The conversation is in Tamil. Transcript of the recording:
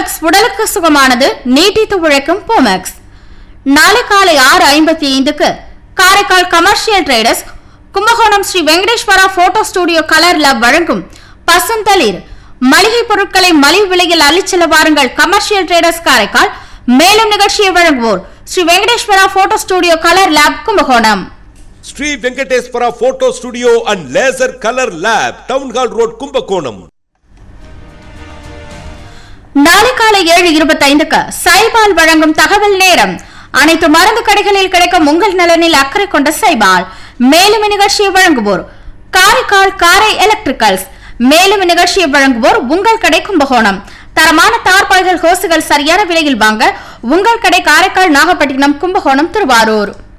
பூமெக்ஸ் உடலுக்கு சுகமானது நீட்டித்து உழைக்கும் பூமெக்ஸ் நாளை காலை ஆறு ஐம்பத்தி ஐந்துக்கு Karaikal commercial traders Kumbakonam Sri Venkateswara photo studio colour lab வழங்கும் பசுந்தளிர் மளிகை பொருட்களை மலிவு விலையில் அள்ளிச்செல்ல வாருங்கள் கமர்ஷியல் ட்ரேடர்ஸ் காரைக்கால் மேலும் நிகழ்ச்சியை வழங்குவோர் Sri Venkateswara photo studio colour lab Kumbakonam Sri Venkateswara photo studio and laser colour lab town hall road Kumbakonam நாளை காலை ஏழு இருபத்தி ஐந்துக்கு சைபால் வழங்கும் தகவல் நேரம் அனைத்து மருந்து கடைகளில் கிடைக்கும் உங்கள் நலனில் அக்கறை கொண்ட சைபால் மேலும் இந்நிகழ்ச்சியை வழங்குவோர் காரைக்கால் காரை எலக்ட்ரிக்கல்ஸ் மேலும் இந்நிகழ்ச்சியை வழங்குவோர் உங்கள் கடை கும்பகோணம் தரமான தார்பாய்கள் ஹோசுகள் சரியான விலையில் வாங்க உங்கள் கடை காரைக்கால் நாகப்பட்டினம் கும்பகோணம் திருவாரூர்